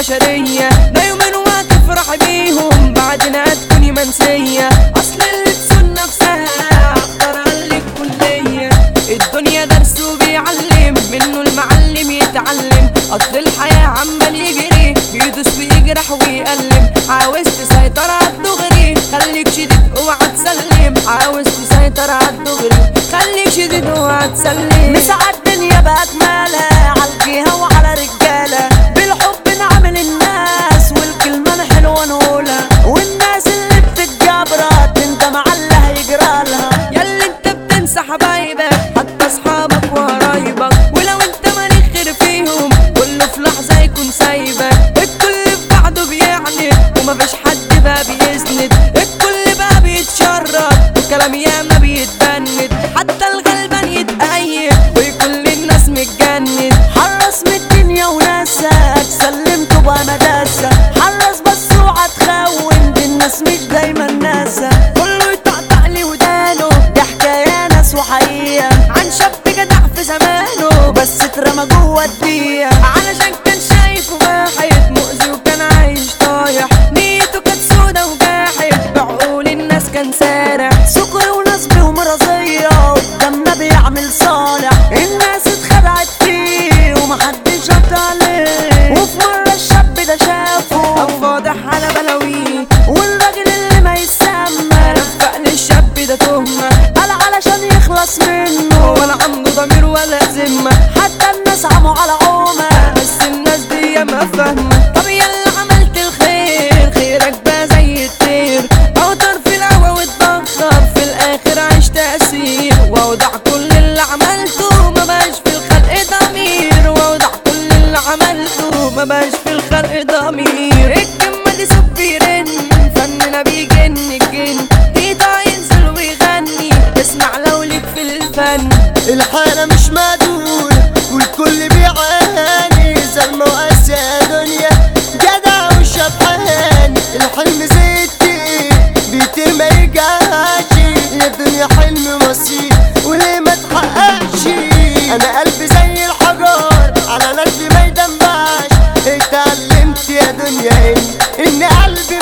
البشرية ده يومين وهتفرح بيهم بعدين هتكوني منسية اصل اللي تسون نفسها اختار لك كلية الدنيا درس وبيعلم منه المعلم يتعلم اصل الحياة عمال يجري بيدوس ويجرح ويألم عاوز تسيطر عالدغري خليك شديد اوعى تسلم عاوز تسيطر عالدغري خليك شديد اوعى تسلم مساعد الدنيا بأكملها عالجيها وعلى رجالة بالحب نعمل الناس والكلمة الحلوة نقولها والناس اللي بتتجبرها تندم على اللي هيجرالها ياللي انت بتنسى حبايبك حتى اصحابك وقرايبك ولو انت مالك خير فيهم كله في لحظه يكون سايبك الكل في بعضه بيعني ومفيش حد بقى بيسند الكل بقى بيتشرط وكلام ياما بيتبند حتى الغلبان يتأيد وكل الناس متجند حرص من الدنيا وناسك سلمته بقى مداسة حرص بس اوعى تخون دي الناس مش دايما ناسة كله يطقطق لي ودانه دي حكاية ناس وحقيقة عن شاب جدع في زمانه بس اترمى جوه الدقيقة علشان كان شايف واحد مؤذي وكان عايش طايح نيته كانت سودا وجاحد بعقول الناس كان سارح سكر ونصب ومرضية قدامنا بيعمل صالح الناس اتخدعت فيه ومحدش رد عليه وفي مرة الشاب ده شافه أو فاضح على بلاويه والراجل اللي ما يسمى رفق للشاب ده تهمة قال علشان يخلص منه ولا عنده ضمير ولا ذمة حتى الناس عموا على عومة بس الناس دي ما فاهمة طب يلا عملت الخير خيرك بقى زي الطير اوتر في الهوا واتبخر في الاخر عيش تأثير واوضع كل اللي عملته ما بقاش في الخلق ضمير واوضع كل اللي عملته ما بقاش في الخلق ضمير الكلمة دي صوت بيرن فننا بيجن الجن ايده ينزل ويغني اسمع لو ليك في الفن الحالة مش معدولة والكل بيعاني زلمة وقاسية يا دنيا جدع وشبحان الحلم زي التقيل بيطير ما يرجعش يا دنيا حلم مصير وليه ما تحققش انا قلبي زي الحجر على نجلي ما يدمعش اتعلمت يا دنيا ان ان قلبي